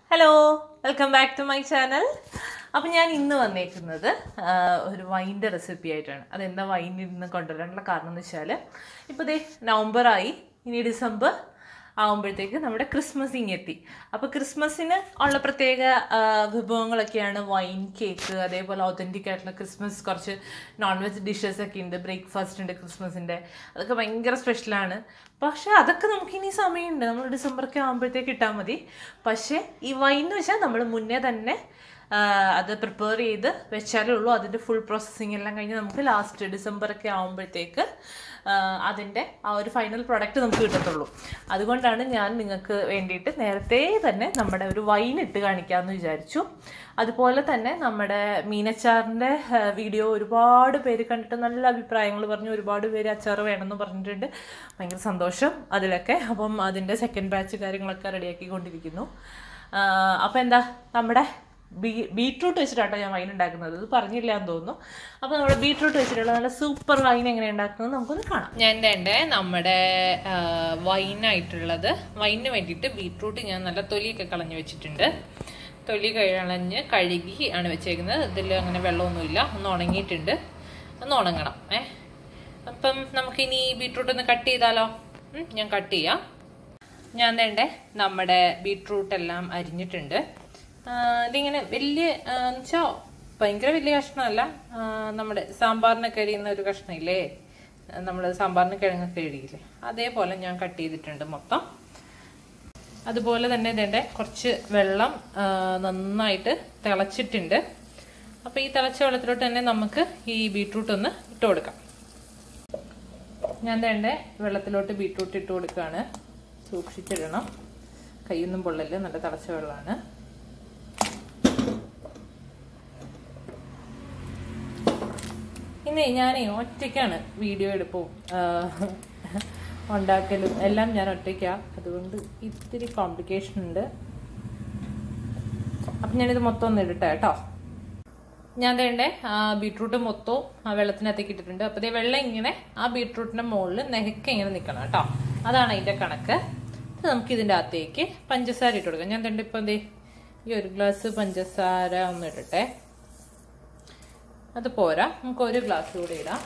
Hello welcome back to my channel അപ്പം ഞാൻ ഇന്ന് വന്നേക്കുന്നത് ആ, ഒരു വൈൻ്റെ റെസിപ്പി ആയിട്ടാണ് അതെന്താ വൈൻ ഇന്ന് കൊണ്ടുവരാനുള്ള കാരണം എന്ന് വെച്ചാൽ ഇപ്പോൾ ദേ നവംബറായി ഇനി ഡിസംബർ ആകുമ്പോഴത്തേക്ക് നമ്മുടെ ക്രിസ്മസ് ഇങ്ങെത്തി അപ്പോൾ ക്രിസ്മസിന് ഉള്ള പ്രത്യേക ആ, വിഭവങ്ങളൊക്കെയാണ് വൈൻ കേക്ക് അതേപോലെ ഒതൻറ്റിക് ആയിട്ടുള്ള ക്രിസ്മസ് കുറച്ച് നോൺ വെജ് ഡിഷസ് ഒക്കെ ഉണ്ട് ബ്രേക്ക്ഫാസ്റ്റ് ഉണ്ട് ക്രിസ്മസിൻ്റെ അതൊക്കെ ഭയങ്കര സ്പെഷ്യലാണ് പക്ഷേ അതൊക്കെ നമുക്ക് ഇനി സമയമുണ്ട് നമ്മൾ ഡിസംബറൊക്കെ ആകുമ്പോഴത്തേക്ക് ഇട്ടാൽ മതി പക്ഷേ ഈ വൈൻ എന്ന് വെച്ചാൽ നമ്മൾ മുന്നേ തന്നെ ആ, അത് പ്രിപ്പയർ ചെയ്ത് വെച്ചാലേ ഉള്ളൂ അതിൻ്റെ ഫുൾ പ്രോസസ്സിങ് എല്ലാം കഴിഞ്ഞ് നമുക്ക് ലാസ്റ്റ് ഡിസംബറൊക്കെ ആകുമ്പോഴത്തേക്ക് ആ, അതിൻ്റെ ആ ഒരു ഫൈനൽ പ്രോഡക്റ്റ് നമുക്ക് കിട്ടത്തുള്ളൂ അതുകൊണ്ടാണ് ഞാൻ നിങ്ങൾക്ക് വേണ്ടിയിട്ട് നേരത്തെ തന്നെ നമ്മുടെ ഒരു വൈൻ ഇട്ട് കാണിക്കാമെന്ന് വിചാരിച്ചു അതുപോലെ തന്നെ നമ്മുടെ മീനച്ചാറിൻ്റെ വീഡിയോ ഒരുപാട് പേര് കണ്ടിട്ട് നല്ല അഭിപ്രായങ്ങൾ പറഞ്ഞു ഒരുപാട് പേര് അച്ചാർ വേണമെന്ന് പറഞ്ഞിട്ടുണ്ട് ഭയങ്കര സന്തോഷം അതിലൊക്കെ അപ്പം അതിൻ്റെ സെക്കൻഡ് ബാച്ച് കാര്യങ്ങളൊക്കെ റെഡിയാക്കിക്കൊണ്ടിരിക്കുന്നു അപ്പോൾ എന്താ നമ്മുടെ ബീ ബീട്രൂട്ട് വെച്ചിട്ടാട്ടോ ഞാൻ വൈൻ ഉണ്ടാക്കുന്നത് ഇത് പറഞ്ഞില്ല എന്ന് തോന്നുന്നു അപ്പോൾ നമ്മുടെ ബീട്രൂട്ട് വെച്ചിട്ടുള്ള നല്ല സൂപ്പർ വൈൻ എങ്ങനെ ഉണ്ടാക്കുന്നത് നമുക്കൊന്ന് കാണാം ഞാൻ എൻ്റെ നമ്മുടെ വൈനായിട്ടുള്ളത് വൈനിന് വേണ്ടിയിട്ട് ബീട്രൂട്ട് ഞാൻ നല്ല തൊലിയൊക്കെ കളഞ്ഞ് വെച്ചിട്ടുണ്ട് തൊലി കളഞ്ഞ് കഴുകി ആണ് വെച്ചേക്കുന്നത് ഇതിൽ അങ്ങനെ വെള്ളമൊന്നുമില്ല ഒന്ന് ഉണങ്ങിയിട്ടുണ്ട് ഒന്ന് ഉണങ്ങണം ഏ അപ്പം നമുക്കിനി ബീട്രൂട്ട് ഒന്ന് കട്ട് ചെയ്താലോ ഉം, ഞാൻ കട്ട് ചെയ്യാം ഞാൻ വേണ്ടേ നമ്മുടെ ബീട്രൂട്ട് എല്ലാം അരിഞ്ഞിട്ടുണ്ട് ആ, ഇതിങ്ങനെ വലിയ വെച്ചാൽ ഭയങ്കര വലിയ കഷ്ണമല്ല ആ, നമ്മുടെ സാമ്പാറിനൊക്കെ അരിയുന്ന ഒരു കഷ്ണമില്ലേ നമ്മൾ സാമ്പാറിന് കിഴങ്ങൊക്കെ എഴുതിയില്ലേ അതേപോലെ ഞാൻ കട്ട് ചെയ്തിട്ടുണ്ട് മൊത്തം അതുപോലെ തന്നെ ഇതിൻ്റെ കുറച്ച് വെള്ളം ആ, നന്നായിട്ട് തിളച്ചിട്ടുണ്ട് അപ്പോൾ ഈ തിളച്ച വെള്ളത്തിലോട്ട് തന്നെ നമുക്ക് ഈ ബീട്രൂട്ട് ഒന്ന് ഇട്ട് കൊടുക്കാം ഞാൻ വേണ്ട വെള്ളത്തിലോട്ട് ബീട്രൂട്ട് ഇട്ട് കൊടുക്കുകയാണ് സൂക്ഷിച്ചിടണം കൈയൊന്നും പൊള്ളല് നല്ല തിളച്ച വെള്ളമാണ് ഇന്ന് ഞാനേ ഒറ്റയ്ക്കാണ് വീഡിയോ എടുപ്പും ആ, ഉണ്ടാക്കലും എല്ലാം ഞാൻ ഒറ്റയ്ക്കാണ് അതുകൊണ്ട് ഇത്തിരി കോംപ്ലിക്കേഷൻ ഉണ്ട് അപ്പം ഞാനിത് മൊത്തം ഒന്ന് ഇടട്ടെ കേട്ടോ ഞാൻ വേണ്ടേ ബീട്രൂട്ട് മൊത്തവും ആ വെള്ളത്തിനകത്തേക്ക് ഇട്ടിട്ടുണ്ട് അപ്പോൾ ഇതേ വെള്ളം ഇങ്ങനെ ആ ബീട്രൂട്ടിന്റെ മുകളിൽ നെഹക്ക ഇങ്ങനെ നിൽക്കണം കേട്ടോ അതാണ് അതിന്റെ കണക്ക് ഇത് നമുക്ക് ഇതിന്റെ അകത്തേക്ക് പഞ്ചസാര ഇട്ട് കൊടുക്കാം ഞാൻ തണ്ട് ഇപ്പം എന്തേ ഈ ഒരു ഗ്ലാസ് പഞ്ചസാര ഒന്ന് ഇടട്ടെ അത് പോരാ നമുക്ക് ഒരു ഗ്ലാസ് കൂടെ ഇടാം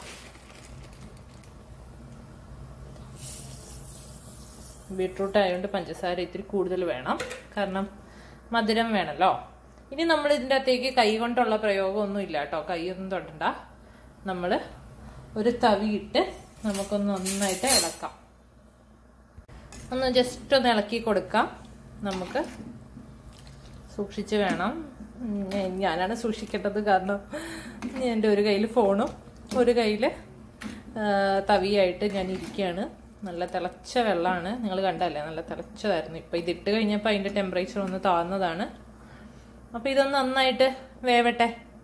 ബീട്രൂട്ട് ആയതുകൊണ്ട് പഞ്ചസാര ഇത്തിരി കൂടുതൽ വേണം കാരണം മധുരം വേണമല്ലോ ഇനി നമ്മൾ ഇതിൻ്റെ അകത്തേക്ക് കൈ കൊണ്ടുള്ള പ്രയോഗമൊന്നും ഇല്ല കേട്ടോ കൈയൊന്നും തൊടണ്ട നമ്മൾ ഒരു തവിയിട്ട് നമുക്കൊന്ന് നന്നായിട്ട് ഇളക്കാം ഒന്ന് ജസ്റ്റ് ഒന്ന് ഇളക്കി കൊടുക്കാം നമുക്ക് സൂക്ഷിച്ച് വേണം ഉം, ഞാൻ- ഞാനാണ് സൂക്ഷിക്കേണ്ടത് കാരണം എൻ്റെ ഒരു കയ്യിൽ ഫോണും ഒരു കയ്യിൽ തവിയായിട്ട് ഞാൻ ഇരിക്കുകയാണ് നല്ല തിളച്ച വെള്ളമാണ് നിങ്ങൾ കണ്ടല്ലേ നല്ല തിളച്ചതായിരുന്നു ഇപ്പം ഇതിട്ട് കഴിഞ്ഞപ്പോൾ അതിൻ്റെ ടെമ്പറേച്ചർ ഒന്ന് താഴ്ന്നതാണ് അപ്പോൾ ഇതൊന്ന് നന്നായിട്ട് വേവട്ടെ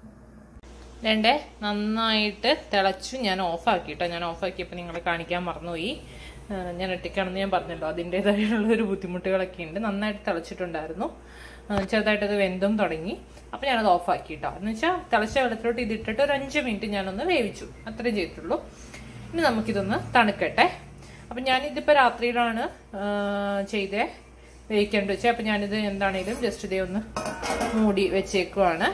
രണ്ടേ നന്നായിട്ട് തിളച്ചു ഞാൻ ഓഫാക്കി കേട്ടോ ഞാൻ ഓഫാക്കിയപ്പോൾ നിങ്ങളെ കാണിക്കാൻ മറന്നുപോയി ആ, ഞാൻ ഒറ്റയ്ക്കാണെന്ന് ഞാൻ പറഞ്ഞല്ലോ അതിൻ്റെതായിട്ടുള്ള ഒരു ബുദ്ധിമുട്ടുകളൊക്കെ ഉണ്ട് നന്നായിട്ട് തിളച്ചിട്ടുണ്ടായിരുന്നു ആ, ചെറുതായിട്ടത് വെന്തും തുടങ്ങി അപ്പോൾ ഞാനത് ഓഫാക്കി കേട്ടോ എന്ന് വെച്ചാൽ തിളച്ച വെള്ളത്തിലോട്ട് ഇതിട്ടിട്ട് ഒരു അഞ്ച് മിനിറ്റ് ഞാനൊന്ന് വേവിച്ചു അത്രേ ചെയ്തിട്ടുള്ളൂ ഇനി നമുക്കിതൊന്ന് തണുക്കട്ടെ അപ്പം ഞാനിതിപ്പോൾ രാത്രിയിലാണ് ആ, ചെയ്തേ വേവിക്കേണ്ടി വെച്ചത് അപ്പം ഞാനിത് എന്താണേലും ജസ്റ്റ് ഇതേ ഒന്ന് മൂടി വെച്ചേക്കുവാണ്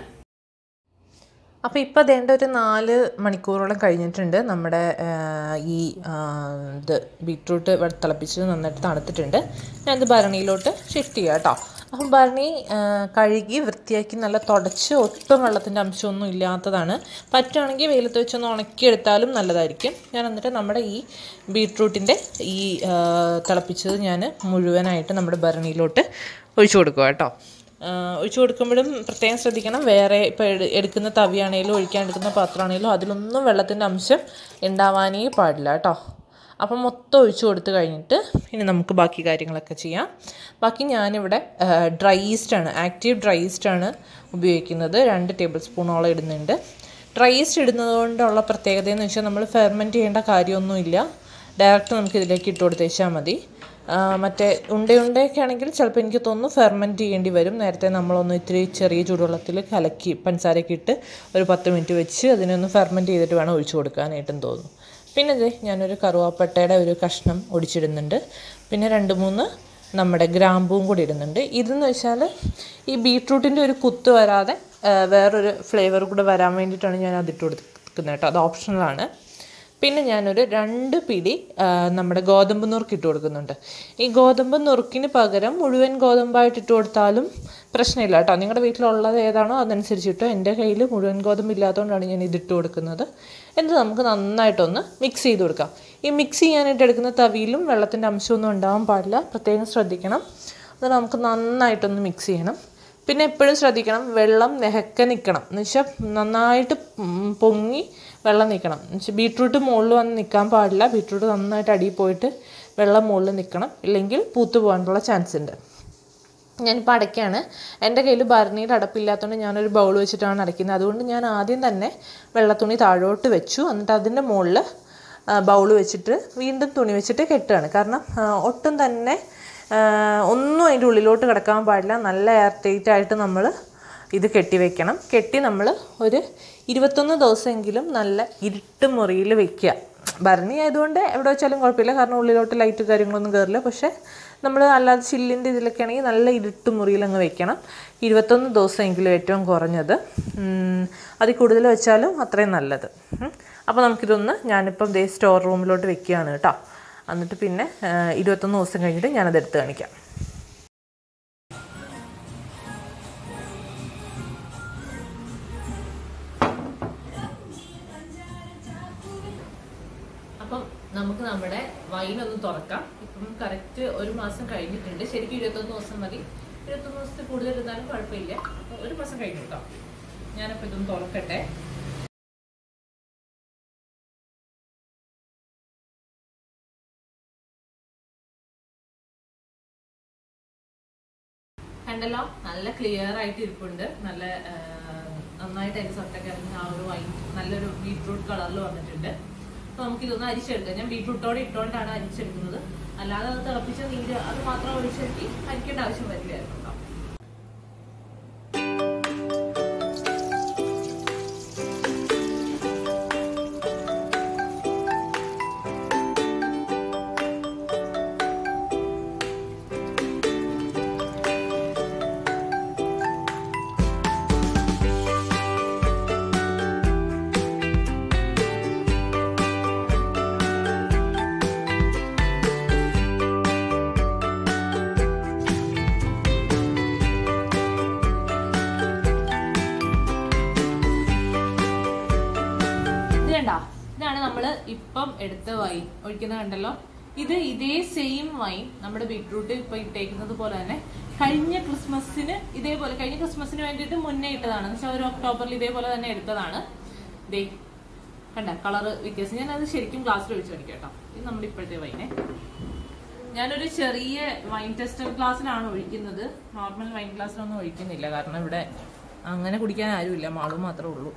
അപ്പോൾ ഇപ്പോൾ അതേണ്ട ഒരു നാല് മണിക്കൂറോളം കഴിഞ്ഞിട്ടുണ്ട് നമ്മുടെ ആ, ഈ ആ, ഇത് ബീട്രൂട്ട് വെ- തിളപ്പിച്ച് നന്നായിട്ട് തണുത്തിട്ടുണ്ട് ഞാനിത് ഭരണിയിലോട്ട് ഷിഫ്റ്റ് ചെയ്യാം കേട്ടോ അപ്പം ഭരണി ആ, കഴുകി വൃത്തിയാക്കി നല്ല തുടച്ച് ഒട്ടും വെള്ളത്തിൻ്റെ അംശമൊന്നും ഇല്ലാത്തതാണ് പറ്റുവാണെങ്കിൽ വെയിലത്ത് വെച്ചൊന്ന് ഉണക്കിയെടുത്താലും നല്ലതായിരിക്കും ഞാൻ എന്നിട്ട് നമ്മുടെ ഈ ബീട്രൂട്ടിൻ്റെ ഈ ആ, തിളപ്പിച്ചത് ഞാൻ മുഴുവനായിട്ട് നമ്മുടെ ഭരണിയിലോട്ട് ഒഴിച്ചു കൊടുക്കുക കേട്ടോ ആഹ് ഒഴിച്ചു കൊടുക്കുമ്പോഴും പ്രത്യേകം ശ്രദ്ധിക്കണം വേറെ ഇപ്പോൾ എടുക്കുന്ന തവിയാണേലും ഒഴിക്കാൻ എടുക്കുന്ന പാത്രമാണേലും അതിലൊന്നും വെള്ളത്തിൻ്റെ അംശം ഉണ്ടാവാനേ പാടില്ല കേട്ടോ അപ്പം മൊത്തം ഒഴിച്ചു കൊടുത്ത് കഴിഞ്ഞിട്ട് ഇനി നമുക്ക് ബാക്കി കാര്യങ്ങളൊക്കെ ചെയ്യാം ബാക്കി ഞാനിവിടെ ഡ്രൈ ഈസ്റ്റാണ് ആക്റ്റീവ് ഡ്രൈ ഈസ്റ്റാണ് ഉപയോഗിക്കുന്നത് രണ്ട് ടേബിൾ സ്പൂണോളം ഇടുന്നുണ്ട് ഡ്രൈ ഈസ്റ്റ് ഇടുന്നത് കൊണ്ടുള്ള പ്രത്യേകത എന്ന് വെച്ചാൽ നമ്മൾ ഫെർമെൻറ്റ് ചെയ്യേണ്ട കാര്യമൊന്നുമില്ല ഡയറക്റ്റ് നമുക്ക് ഇതിലേക്ക് ഇട്ട് കൊടുത്തേച്ചാൽ മതി ആ, മറ്റേ ഉണ്ടയുണ്ടയൊക്കെ ആണെങ്കിൽ ചിലപ്പോൾ എനിക്ക് തോന്നുന്നു ഫെർമെൻറ്റ് ചെയ്യേണ്ടി വരും നേരത്തെ നമ്മളൊന്ന് ഇത്തിരി ചെറിയ ചൂടുവെള്ളത്തിൽ കലക്കി പഞ്ചസാരയൊക്കെ ഇട്ട് ഒരു പത്ത് മിനിറ്റ് വെച്ച് അതിനൊന്ന് ഫെർമെൻറ്റ് ചെയ്തിട്ട് വേണം ഒഴിച്ചു കൊടുക്കാനായിട്ടും തോന്നുന്നു പിന്നെ ഇത് ഞാനൊരു കറുവാപ്പട്ടയുടെ ഒരു കഷ്ണം ഒടിച്ചിടുന്നുണ്ട് പിന്നെ രണ്ട് മൂന്ന് നമ്മുടെ ഗ്രാമ്പൂവും കൂടി ഇടുന്നുണ്ട് ഇതെന്ന് വെച്ചാൽ ഈ ബീട്രൂട്ടിൻ്റെ ഒരു കുത്ത് വരാതെ ആ, വേറൊരു ഫ്ലേവർ കൂടെ വരാൻ വേണ്ടിയിട്ടാണ് ഞാൻ അതിട്ട് കൊടുക്കുന്നത് കേട്ടോ അത് ഓപ്ഷണലാണ് പിന്നെ ഞാനൊരു രണ്ട് പിടി ആ, നമ്മുടെ ഗോതമ്പ് നുറുക്ക് ഇട്ട് കൊടുക്കുന്നുണ്ട് ഈ ഗോതമ്പ് നുറുക്കിന് പകരം മുഴുവൻ ഗോതമ്പായിട്ട് ഇട്ട് കൊടുത്താലും പ്രശ്നമില്ല കേട്ടോ നിങ്ങളുടെ വീട്ടിലുള്ളത് ഏതാണോ അതനുസരിച്ച് ഇട്ടോ എൻ്റെ കയ്യിൽ മുഴുവൻ ഗോതമ്പ് ഇല്ലാത്തതുകൊണ്ടാണ് ഞാൻ ഇതിട്ട് കൊടുക്കുന്നത് എന്നിട്ട് നമുക്ക് നന്നായിട്ടൊന്ന് മിക്സ് ചെയ്ത് കൊടുക്കാം ഈ മിക്സ് ചെയ്യാനായിട്ട് എടുക്കുന്ന തവിയിലും വെള്ളത്തിൻ്റെ അംശമൊന്നും ഉണ്ടാവാൻ പാടില്ല പ്രത്യേകം ശ്രദ്ധിക്കണം അത് നമുക്ക് നന്നായിട്ടൊന്ന് മിക്സ് ചെയ്യണം പിന്നെ എപ്പോഴും ശ്രദ്ധിക്കണം വെള്ളം നെഹക്കെ നിൽക്കണം എന്ന് വെച്ചാൽ നന്നായിട്ട് ഉം പൊങ്ങി വെള്ളം നിൽക്കണം എന്ന് വെച്ചാൽ ബീട്രൂട്ട് മുകളിൽ വന്ന് നിൽക്കാൻ പാടില്ല ബീട്രൂട്ട് നന്നായിട്ട് അടിയിൽ പോയിട്ട് വെള്ളം മുകളിൽ നിൽക്കണം ഇല്ലെങ്കിൽ പൂത്ത് പോകാനുള്ള ചാൻസ് ഉണ്ട് ഞാനിപ്പോൾ അടയ്ക്കാണ് എൻ്റെ കയ്യിൽ ഭരണിയുടെ അടപ്പില്ലാത്തതുകൊണ്ട് ഞാനൊരു ബൗൾ വെച്ചിട്ടാണ് അടയ്ക്കുന്നത് അതുകൊണ്ട് ഞാൻ ആദ്യം തന്നെ വെള്ളത്തുണി താഴോട്ട് വെച്ചു എന്നിട്ട് അതിൻ്റെ മുകളിൽ ബൗൾ വെച്ചിട്ട് വീണ്ടും തുണി വെച്ചിട്ട് കെട്ടുകയാണ് കാരണം ആ, ഒട്ടും തന്നെ ആ, ഒന്നും അതിൻ്റെ ഉള്ളിലോട്ട് കിടക്കാൻ പാടില്ല നല്ല എയർ ടൈറ്റ് ആയിട്ട് നമ്മൾ ഇത് കെട്ടി വെക്കണം കെട്ടി നമ്മൾ ഒരു ഇരുപത്തൊന്ന് ദിവസമെങ്കിലും നല്ല ഇരുട്ട് മുറിയിൽ വെക്കുക ഭരണി ആയതുകൊണ്ട് എവിടെ വെച്ചാലും കുഴപ്പമില്ല കാരണം ഉള്ളിലോട്ട് ലൈറ്റ് കാര്യങ്ങളൊന്നും കയറില്ല പക്ഷേ നമ്മൾ അല്ലാതെ ചില്ലിൻ്റെ ഇതിലൊക്കെ ആണെങ്കിൽ നല്ല ഇരുട്ട് മുറിയിൽ അങ്ങ് വെക്കണം ഇരുപത്തൊന്ന് ദിവസമെങ്കിലും ഏറ്റവും കുറഞ്ഞത് ഉം, അതിൽ കൂടുതൽ വെച്ചാലും അത്രയും നല്ലത് ഉം. അപ്പോൾ നമുക്കിതൊന്ന് ഞാനിപ്പം ദേ സ്റ്റോർ റൂമിലോട്ട് വെക്കുകയാണ് കേട്ടോ എന്നിട്ട് പിന്നെ ആ, ഇരുപത്തൊന്ന് ദിവസം കഴിഞ്ഞിട്ട് ഞാനത് എടുത്ത് കാണിക്കാം അപ്പം നമുക്ക് നമ്മുടെ വൈൻ ഒന്ന് തുറക്കാം ഇപ്പം കറക്റ്റ് ഒരു മാസം കഴിഞ്ഞിട്ടുണ്ട് ശരിക്കും ഇരുപത്തൊന്ന് ദിവസം മതി ഇരുപത്തൊന്ന് ദിവസത്തിൽ കൂടുതൽ ഇരുന്നാലും കുഴപ്പമില്ല അപ്പോൾ ഒരു മാസം കഴിഞ്ഞു കേട്ടോ ഞാനപ്പോൾ ഇതൊന്ന് തുറക്കട്ടെ കണ്ടല്ലോ നല്ല ക്ലിയർ ആയിട്ട് ഇരിപ്പുണ്ട് നല്ല ആ, നന്നായിട്ട് അതിന്റെ സൊട്ടൊക്കെ ഇറങ്ങി ആ ഒരു വൈൻ നല്ലൊരു ബീട്രൂട്ട് കളറിൽ വന്നിട്ടുണ്ട് അപ്പൊ നമുക്ക് ഇതൊന്ന് അരിച്ചെടുക്കാം ഞാൻ ബീട്രൂട്ടോടെ ഇട്ടുകൊണ്ടാണ് അരിച്ചെടുക്കുന്നത് അല്ലാതെ അത് തിളപ്പിച്ച നീര് അത് മാത്രം ഒഴിച്ചെടുക്കി അരിക്കേണ്ട ആവശ്യം വരില്ലായിരുന്നു കേട്ടോ ഇത് കണ്ടോ ഇതാണ് നമ്മൾ ഇപ്പം എടുത്ത വൈൻ ഒഴിക്കുന്നത് കണ്ടല്ലോ ഇത് ഇതേ സെയിം വൈൻ നമ്മുടെ ബീട്രൂട്ട് ഇപ്പൊ ഇട്ടേക്കുന്നത് പോലെ തന്നെ കഴിഞ്ഞ ക്രിസ്മസിന് ഇതേപോലെ കഴിഞ്ഞ ക്രിസ്മസിന് വേണ്ടിയിട്ട് മുന്നേ ഇട്ടതാണ് എന്ന് വെച്ചാൽ ഒരു ഒക്ടോബറിൽ ഇതേപോലെ തന്നെ എടുത്തതാണ് ദേ കണ്ട കളറ് വ്യത്യാസം ഞാൻ അത് ശരിക്കും ഗ്ലാസ്സിൽ ഒഴിച്ച് കാണിക്കാം കേട്ടോ ഇത് നമ്മുടെ ഇപ്പോഴത്തെ വൈനെ ഞാനൊരു ചെറിയ വൈൻ ടെസ്റ്റർ ഗ്ലാസ്സിലാണ് ഒഴിക്കുന്നത് നോർമൽ വൈൻ ഗ്ലാസ്സിലൊന്നും ഒഴിക്കുന്നില്ല കാരണം ഇവിടെ അങ്ങനെ കുടിക്കാൻ ആരുമില്ല മാളു മാത്രമേ ഉള്ളൂ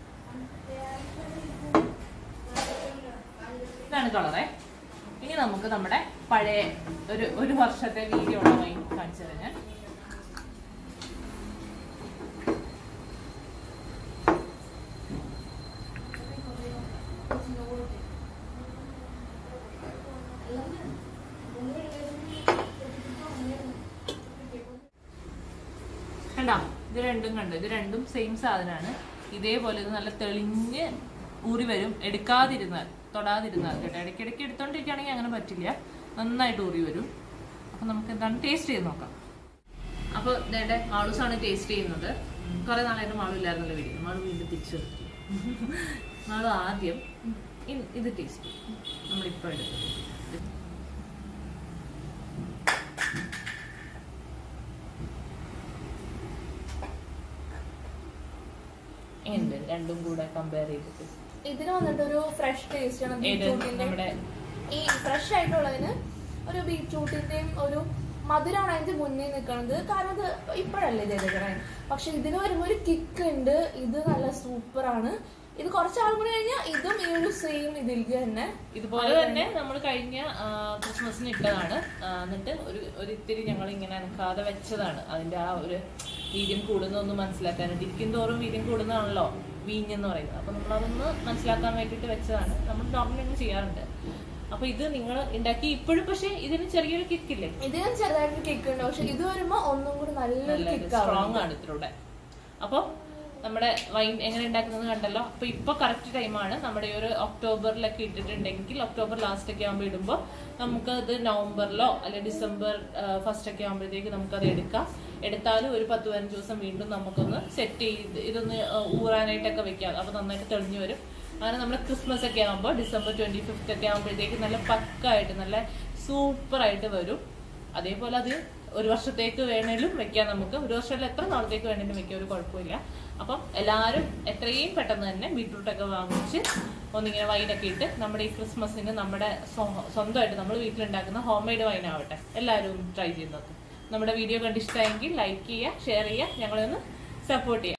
ഇതാണ് കളറേ ഇനി നമുക്ക് നമ്മുടെ പഴയ ഒരു ഒരു വർഷത്തെ വീഡിയോ ഉള്ള വൈൻ കാണിച്ചു തരാം ഞാൻ കണ്ടോ ഇത് രണ്ടും കണ്ടോ ഇത് രണ്ടും സെയിം സാധനമാണ് ഇതേപോലെ ഇത് നല്ല തെളിഞ്ഞ് ഊറി വരും എടുക്കാതിരുന്നാൽ തൊടാതിരുന്നാൽ കേട്ടോ ഇടയ്ക്കിടയ്ക്ക് എടുത്തോണ്ടിരിക്കുകയാണെങ്കിൽ അങ്ങനെ പറ്റില്ല നന്നായിട്ട് ഊറി വരും അപ്പൊ നമുക്ക് എന്താണ് ടേസ്റ്റ് ചെയ്ത് നോക്കാം അപ്പോൾ ഇതേടെ മാളൂസാണ് ടേസ്റ്റ് ചെയ്യുന്നത് കുറെ നാളായിട്ട് മാളു ഇല്ലായിരുന്നല്ലോ വീട്ടിൽ മാളു വീണ്ടും തിരിച്ചു മാളു ആദ്യം ഇ- ഇത് ടേസ്റ്റ് നമ്മളിപ്പോൾ എടുത്തത് എങ്ങനെയുണ്ട് രണ്ടും കൂടെ കമ്പയർ ചെയ്തിട്ട് ഇതിന് വന്നിട്ട് ഒരു ഫ്രഷ് ടേസ്റ്റ് ആണ് ഏത് ബീട്രൂട്ടിന്റെ നമ്മുടെ ഈ ഫ്രഷ് ആയിട്ടുള്ളതിന് ഒരു ബീട്രൂട്ടിന്റെയും ഒരു മധുരമാണ് അതിന്റെ മുന്നിൽ നിൽക്കുന്നത് കാരണം ഇത് ഇപ്പോഴല്ലേ ഇത് എടുക്കണേ പക്ഷെ ഇതിന് വരുമ്പോ ഒരു കിക്ക് ഉണ്ട് ഇത് നല്ല സൂപ്പർ ആണ് ഇത് കുറച്ചാളും കൂടി കഴിഞ്ഞാൽ ഇതും ഈ ഒരു സെയിം ഇതിലേക്ക് തന്നെ ഇതുപോലെ തന്നെ നമ്മൾ കഴിഞ്ഞ ആ, ക്രിസ്മസിന് ഇട്ടതാണ് ആ, എന്നിട്ട് ഒരു ഒരു ഇത്തിരി ഞങ്ങൾ ഇങ്ങനെ അനക്കാതെ വെച്ചതാണ് അതിന്റെ ആ ഒരു വീര്യം കൂടുന്നൊന്നും മനസ്സിലാക്കാനായിട്ട് ഇരിക്കും തോറും വീര്യം കൂടുന്നതാണല്ലോ വീഞ്ഞെന്ന് പറയുന്നത് അപ്പൊ നമ്മൾ അതൊന്ന് മനസ്സിലാക്കാൻ വേണ്ടിയിട്ട് വെച്ചതാണ് നമ്മൾ നോർമലി അങ്ങനെ ചെയ്യാറുണ്ട് അപ്പൊ ഇത് നിങ്ങൾ ഉണ്ടാക്കി ഇപ്പോഴും പക്ഷെ ഇതിന് ചെറിയൊരു കിക്കില്ലേ ഇതിനും ചെറുതായിട്ട് കിക്ക് ഉണ്ട് പക്ഷെ ഇത് വരുമ്പോ ഒന്നും കൂടി നല്ലൊരു നല്ല കിക്ക് സ്ട്രോങ് ആണ് ഇതിലൂടെ അപ്പൊ നമ്മുടെ വൈൻ എങ്ങനെ ഉണ്ടാക്കുന്നത് കണ്ടല്ലോ അപ്പൊ ഇപ്പൊ കറക്റ്റ് ടൈമാണ് നമ്മുടെ ഈ ഒരു ഒക്ടോബറിലൊക്കെ ഇട്ടിട്ടുണ്ടെങ്കിൽ ഒക്ടോബർ ലാസ്റ്റ് ഒക്കെ ആകുമ്പോൾ ഇടുമ്പോൾ നമുക്ക് അത് നവംബറിലോ അല്ലെങ്കിൽ ഡിസംബർ ഫസ്റ്റ് ഒക്കെ ആകുമ്പോഴത്തേക്ക് നമുക്കത് എടുക്കാം എടുത്താലും ഒരു പത്ത് പതിനഞ്ച് ദിവസം വീണ്ടും നമുക്കൊന്ന് സെറ്റ് ചെയ്ത് ഇതൊന്ന് ആ, ഊറാനായിട്ടൊക്കെ വെക്കാം അപ്പൊ നന്നായിട്ട് തെളിഞ്ഞു വരും അങ്ങനെ നമ്മൾ ക്രിസ്മസ് ഒക്കെ ആകുമ്പോൾ ഡിസംബർ ട്വന്റി ഫിഫ്ത്ത് ഒക്കെ ആകുമ്പോഴത്തേക്ക് നല്ല പക്കായിട്ട് നല്ല സൂപ്പർ ആയിട്ട് വരും അതേപോലെ അത് ഒരു വർഷത്തേക്ക് വേണേലും വെക്കാം നമുക്ക് ഒരു വർഷത്തിൽ എത്ര നാളത്തേക്ക് വേണേലും വെക്കാം ഒരു കുഴപ്പമില്ല അപ്പം എല്ലാവരും എത്രയും പെട്ടെന്ന് തന്നെ ബീട്രൂട്ടൊക്കെ വാങ്ങിച്ച് ഒന്നിങ്ങനെ വൈനൊക്കെ ഇട്ട് നമ്മുടെ ഈ ക്രിസ്മസിന് നമ്മുടെ സ്വ- സ്വന്തമായിട്ട് നമ്മൾ വീട്ടിലുണ്ടാക്കുന്ന ഹോം മെയ്ഡ് വൈൻ ആവട്ടെ എല്ലാവരും ട്രൈ ചെയ്യുന്നത് നമ്മുടെ വീഡിയോ കണ്ടിഷ്ടമായെങ്കിൽ ലൈക്ക് ചെയ്യുക ഷെയർ ചെയ്യുക ഞങ്ങളെ ഒന്ന് സപ്പോർട്ട് ചെയ്യുക